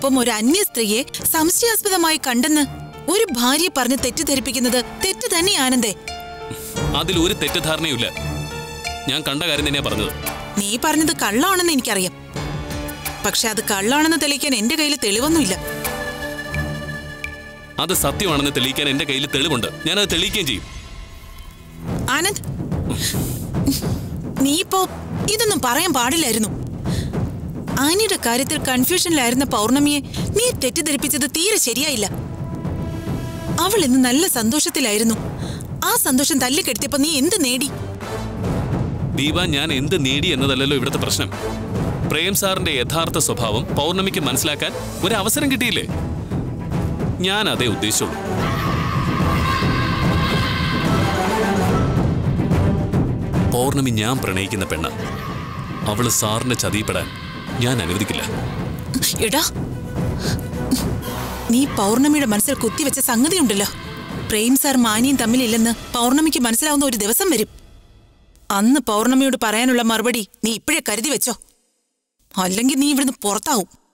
ഒപ്പം ഒരു അന്യ സ്ത്രീയെ സംശയാസ്പദമായി കണ്ടെന്ന് ഒരു ഭാര്യ പറഞ്ഞ് തെറ്റിദ്ധരിപ്പിക്കുന്നത് തെറ്റ് തന്നെ ആനന്ദേ അതിൽ ഒരു തെറ്റിദ്ധാരണയുമില്ല ഞാൻ കണ്ട കാര്യം തന്നെയാ പറഞ്ഞത് നീ പറഞ്ഞത് കള്ളാണെന്ന് എനിക്കറിയാം പക്ഷെ അത് കള്ളാണെന്ന് തെളിയിക്കാൻ എന്റെ കയ്യിൽ തെളിവൊന്നുമില്ല അത് സത്യമാണെന്ന് തെളിയിക്കാൻ എന്റെ കയ്യിൽ തെളിവുണ്ട് ഞാനത് തെളിയിക്കുകയും ചെയ്യും ആനന്ദ് നീ ഇപ്പോ ഇതൊന്നും പറയാൻ പാടില്ലായിരുന്നു ആനിയുടെ കാര്യത്തിൽ കൺഫ്യൂഷനിലായിരുന്ന പൗർണമിയെ നീ തെറ്റിദ്ധരിപ്പിച്ചത് തീരെ ശരിയായില്ല അവൾ ഇന്ന് നല്ല സന്തോഷത്തിലായിരുന്നു ആ സന്തോഷം തല്ലിക്കെടുത്തിയപ്പോ നീ എന്ത് നേടി ദീപ ഞാൻ എന്ത് നേടി എന്നതല്ലല്ലോ ഇവിടുത്തെ പ്രശ്നം പ്രേം സാറിന്റെ യഥാർത്ഥ സ്വഭാവം പൗർണമിക്ക് മനസ്സിലാക്കാൻ ഒരു അവസരം കിട്ടിയില്ലേ ഞാൻ അതേ ഉദ്ദേശിച്ചുള്ളൂ പൗർണമി ഞാൻ പ്രണയിക്കുന്ന പെണ്ണ അവള് സാറിന്റെ ചതിയിപ്പെടാൻ ഞാൻ അനുവദിക്കില്ല എടാ നീ പൗർണമിയുടെ മനസ്സിൽ കുത്തിവെച്ച സംഗതിയുണ്ടല്ലോ പ്രേം സാർ മാനിയും തമ്മിലില്ലെന്ന് പൗർണമിക്ക് മനസ്സിലാവുന്ന ഒരു ദിവസം വരും അന്ന് പൗർണമിയോട് പറയാനുള്ള മറുപടി നീ ഇപ്പോഴേ കരുതി വെച്ചോ അല്ലെങ്കിൽ നീ ഇവിടുന്ന് പുറത്താവും